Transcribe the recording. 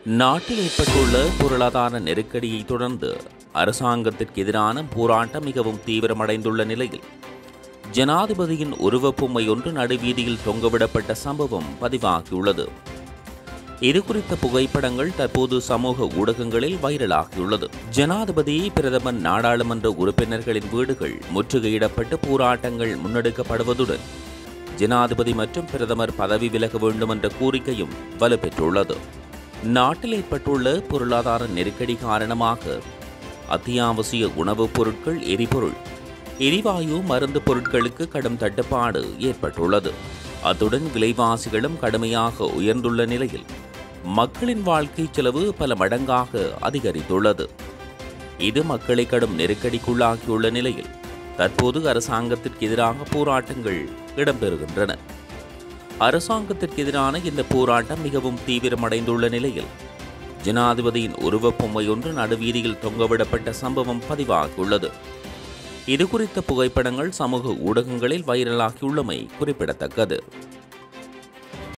நாட்டில் ஏற்பட்டுள்ள பொருளாதார நெருக்கடியை தொடர்ந்து அரசாங்கத்திற்கு எதிரான போராட்டம் மிகவும் தீவிரமடைந்துள்ள நிலையில் ஜனாதிபதியின் உருவப்பொம்மை ஒன்று நடுவீதியில் தொங்கவிடப்பட்ட சம்பவம் பதிவாகியுள்ளது இது குறித்த புகைப்படங்கள் தற்போது சமூக ஊடகங்களில் வைரலாகியுள்ளது ஜனாதிபதி பிரதமர் நாடாளுமன்ற உறுப்பினர்களின் வீடுகள் முற்றுகையிடப்பட்டு போராட்டங்கள் முன்னெடுக்கப்படுவதுடன் ஜனாதிபதி மற்றும் பிரதமர் பதவி விலக வேண்டும் என்ற கோரிக்கையும் வலுப்பெற்றுள்ளது நாட்டில் ஏற்பட்டுள்ள பொருளாதார நெருக்கடி காரணமாக அத்தியாவசிய உணவுப் பொருட்கள் எரிபொருள் எரிவாயு மருந்து பொருட்களுக்கு கடும் தட்டுப்பாடு ஏற்பட்டுள்ளது அத்துடன் விலைவாசிகளும் கடுமையாக உயர்ந்துள்ள நிலையில் மக்களின் வாழ்க்கை செலவு பல மடங்காக அதிகரித்துள்ளது இது மக்களை கடும் நெருக்கடிக்குள்ளாகியுள்ள நிலையில் தற்போது அரசாங்கத்திற்கு எதிராக போராட்டங்கள் இடம்பெறுகின்றன அரசாங்கத்திற்கு எதிரான இந்த போராட்டம் மிகவும் தீவிரமடைந்துள்ள நிலையில் ஜனாதிபதியின் உருவப்பொம்மை ஒன்று நடுவீதியில் தொங்கவிடப்பட்ட சம்பவம் பதிவாகியுள்ளது இது குறித்த புகைப்படங்கள் சமூக ஊடகங்களில் வைரலாகியுள்ளமை குறிப்பிடத்தக்கது